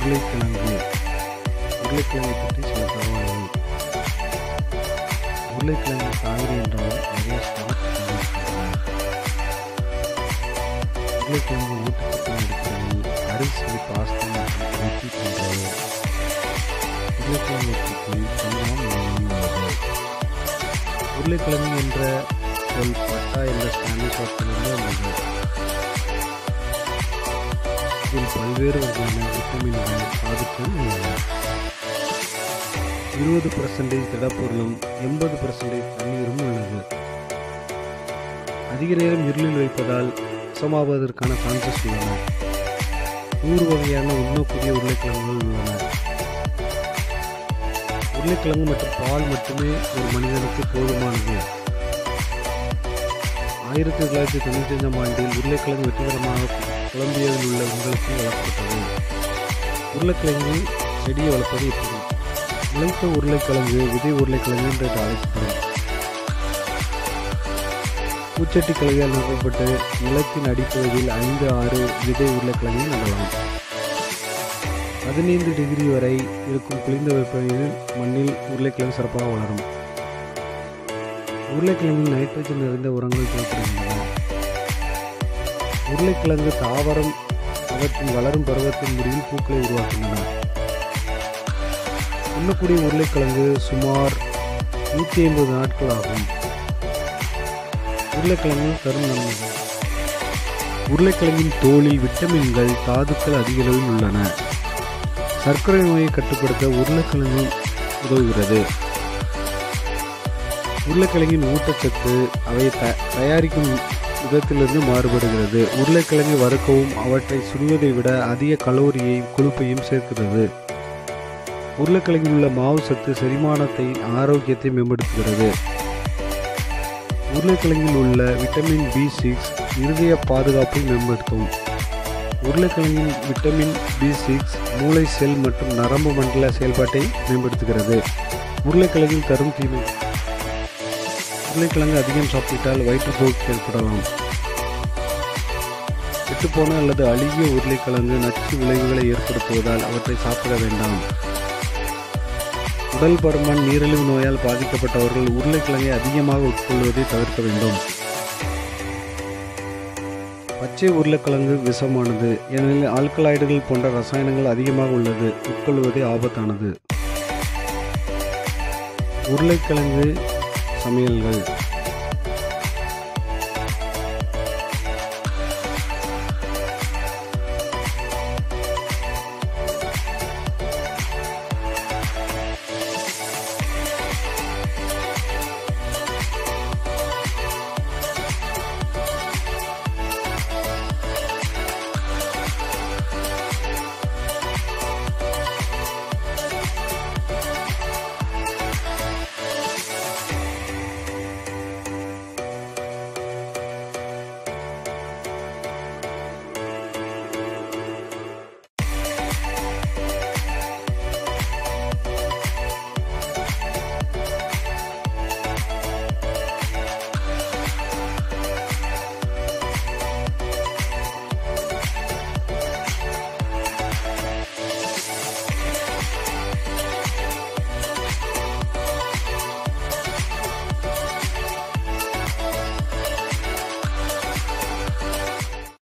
உருளைக்கிழங்கு உருளைக்கிழங்கை பற்றி சில தகவல்கள் உருளைக்கிழங்கு காய்கறி என்றாலும் நிறைய ஸ்டார்ச் கொண்டிருக்கின்றன உருளைக்கிழங்கு ஊட்டச்சத்து அடிப்படையில் அரிசி பாஸ்தா மற்றும் ரொட்டி போன்றவை உருளைக்கிழங்கு உற்பத்தி கொஞ்சம் உள்ளது உருளைக்கிழங்கு என்ற சொல் பட்டா என்ற ஸ்பானிஷ் வார்த்தையிலிருந்து வந்தது இதில் பல்வேறு வகையான விட்டமின்கள் தாதுக்கள் உள்ளன இருபது பர்சன்டேஜ் திடப்பொருளும் எண்பது பர்சன்டேஜ் தண்ணீரும் உள்ளது அதிக நேரம் இருளில் வைப்பதால் விஷமாவதற்கான சான்சஸ் உள்ளன நூறு வகையான உண்ணக்கூடிய உருளைக்கிழங்குகள் உள்ளன உருளைக்கிழங்கு மற்றும் பால் மட்டுமே ஒரு மனிதனுக்கு போதுமானது ஆயிரத்தி தொள்ளாயிரத்தி தொண்ணூற்றி அஞ்சாம் ஆண்டில் உருளைக்கிழங்கு வெற்றிகரமாக கொலம்பியாவில் உள்ள உங்களுக்கு வளர்க்கப்பட்டது உருளைக்கிழங்கு செடியை வளர்ப்பது எப்படி முளைத்த உருளைக்கிழங்கு விதை உருளைக்கிழங்கு என்று அழைக்கப்படும் பூச்சட்டி கிழங்கால் நிறுவப்பட்டு நிலத்தின் அடிப்பகுதியில் ஐந்து ஆறு விதை உருளைக்கிழங்கை நடலாம் பதினைந்து டிகிரி வரை இருக்கும் குளிர்ந்த வெப்பநிலையில் மண்ணில் உருளைக்கிழங்கு சிறப்பாக வளரும் உருளைக்கிழங்கில் நைட்ரஜன் நிறைந்த உரங்கள் தேவைப்படுகின்றன உருளைக்கிழங்கு தாவரம் அவற்றின் வளரும் பருவத்தின் முடிவில் பூக்களை உருவாக்கின்றன உண்ணக்கூடிய உருளைக்கிழங்கு சுமார் நூற்றி ஐம்பது நாட்கள் ஆகும் உருளைக்கிழங்கு தரும் நன்மைகள் உருளைக்கிழங்கின் தோலில் விட்டமின்கள் தாதுக்கள் அதிக அளவில் உள்ளன சர்க்கரை நோயை கட்டுப்படுத்த உருளைக்கிழங்கு உதவுகிறது உருளைக்கிழங்கின் ஊட்டச்சத்து அவை த தயாரிக்கும் விதத்திலிருந்து மாறுபடுகிறது உருளைக்கிழங்கை வறுக்கவும் அவற்றை சுடுவதை விட அதிக கலோரியை கொழுப்பையும் சேர்க்கிறது உருளைக்கிழங்கில் உள்ள மாவு சத்து செரிமானத்தை ஆரோக்கியத்தை மேம்படுத்துகிறது உருளைக்கிழங்கில் உள்ள விட்டமின் பி சிக்ஸ் இருதய பாதுகாப்பை மேம்படுத்தும் உருளைக்கிழங்கின் விட்டமின் பி சிக்ஸ் மூளை செல் மற்றும் நரம்பு மண்டல செயல்பாட்டை மேம்படுத்துகிறது உருளைக்கிழங்கில் தரும் தீமை உருளைக்கிழங்கு அதிகம் சாப்பிட்டால் வயிற்றுப்போக்கு ஏற்படலாம் கெட்டுப்போன அல்லது அழுகிய உருளைக்கிழங்கு நச்சு விளைவுகளை ஏற்படுத்துவதால் அவற்றை சாப்பிட வேண்டாம் உடல் பருமன் நீரிழிவு நோயால் பாதிக்கப்பட்டவர்கள் உருளைக்கிழங்கை அதிகமாக உட்கொள்வதை தவிர்க்க வேண்டும் பச்சை உருளைக்கிழங்கு விஷமானது ஏனெனில் ஆல்கலாய்டுகள் போன்ற ரசாயனங்கள் அதிகமாக உள்ளது உட்கொள்வதே ஆபத்தானது உருளைக்கிழங்கு சமையல்கள்